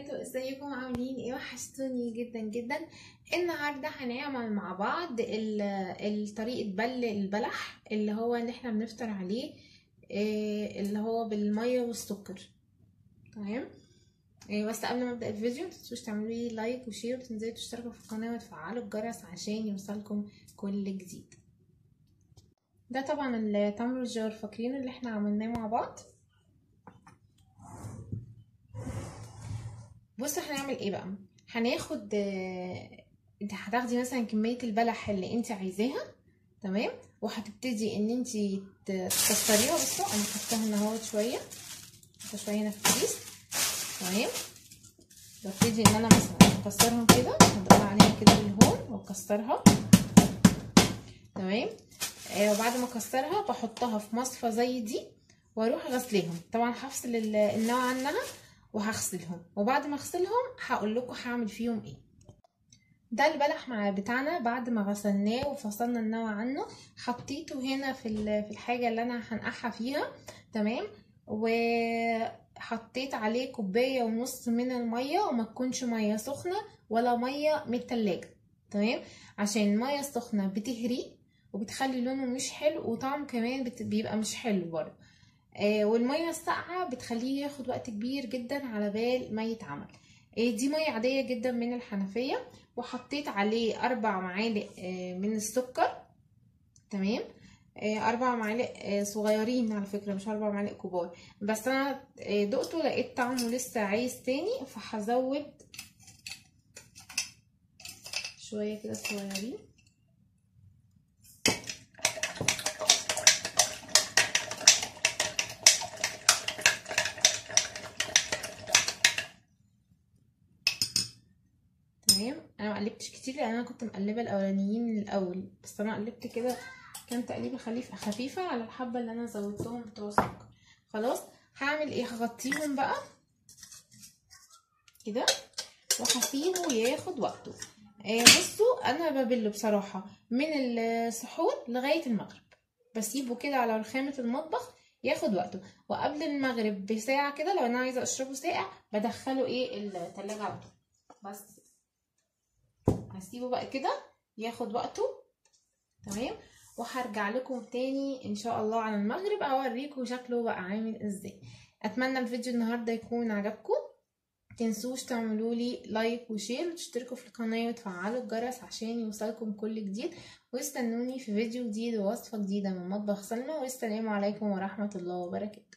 وبركاته ازيكم عاملين ايه وحشتوني جدا جدا النهارده هنعمل مع بعض ال- الطريقه بل البلح اللي هو اللي احنا بنفطر عليه إيه اللي هو بالميه والسكر تمام إيه بس قبل ما ابدا الفيديو متنسوش تعملوا لي لايك وشير وتنزلوا تشتركوا في القناه وتفعلوا الجرس عشان يوصلكم كل جديد ده طبعا التمر والجار فاكرين اللي احنا عملناه مع بعض بصي هنعمل ايه بقى هناخد انت هتاخدي مثلا كميه البلح اللي انت عايزاها تمام وهتبتدي ان انت تكسريها بصوا انا حطاها هنا اهو شويه حطها شويه هنا في الكيس تمام ببتدي ان انا مثلا اكسرهم كده هدور عليها كده بالهون واكسرها تمام آه وبعد ما اكسرها بحطها في مصفى زي دي واروح غسلهم طبعا هفصل النوع عنها وهغسلهم وبعد ما اغسلهم هقول لكم هعمل فيهم ايه ده البلح مع بتاعنا بعد ما غسلناه وفصلنا النوى عنه حطيته هنا في في الحاجه اللي انا هنقعها فيها تمام وحطيت عليه كوبايه ونص من الميه وما تكونش ميه سخنه ولا ميه من التلاجة تمام عشان الميه السخنه بتهريه وبتخلي لونه مش حلو وطعمه كمان بيبقى مش حلو برضه آه والميه الساقعه بتخليه ياخد وقت كبير جدا على بال ما يتعمل آه دي ميه عاديه جدا من الحنفيه وحطيت عليه اربع معالق آه من السكر تمام اربع معالق صغيرين على فكره مش اربع معالق كبار بس انا دقته لقيت طعمه لسه عايز تاني فهزود شويه كده صغيرين تمام انا ما قلبتش كتير لان انا كنت مقلبه الاولانيين من الاول بس انا قلبت كده كان تقليبه خفيفه خفيفه على الحبه اللي انا زودتهم بتوع السكر خلاص هعمل ايه هغطيهم بقى كده وهسيبه ياخد وقته آه بصوا انا ببله بصراحه من السحور لغايه المغرب بسيبه كده على رخامه المطبخ ياخد وقته وقبل المغرب بساعه كده لو انا عايزه اشربه ساقع بدخله ايه التلاجة على طول بس هسيبه بقى كده ياخد وقته تمام وهرجع لكم تاني ان شاء الله على المغرب اوريكم شكله بقى عامل ازاي اتمنى الفيديو النهارده يكون عجبكم تنسوش تعملوا لي لايك وشير وتشتركوا في القناه وتفعلوا الجرس عشان يوصلكم كل جديد واستنوني في فيديو جديد ووصفه جديده من مطبخ سلمى والسلام عليكم ورحمه الله وبركاته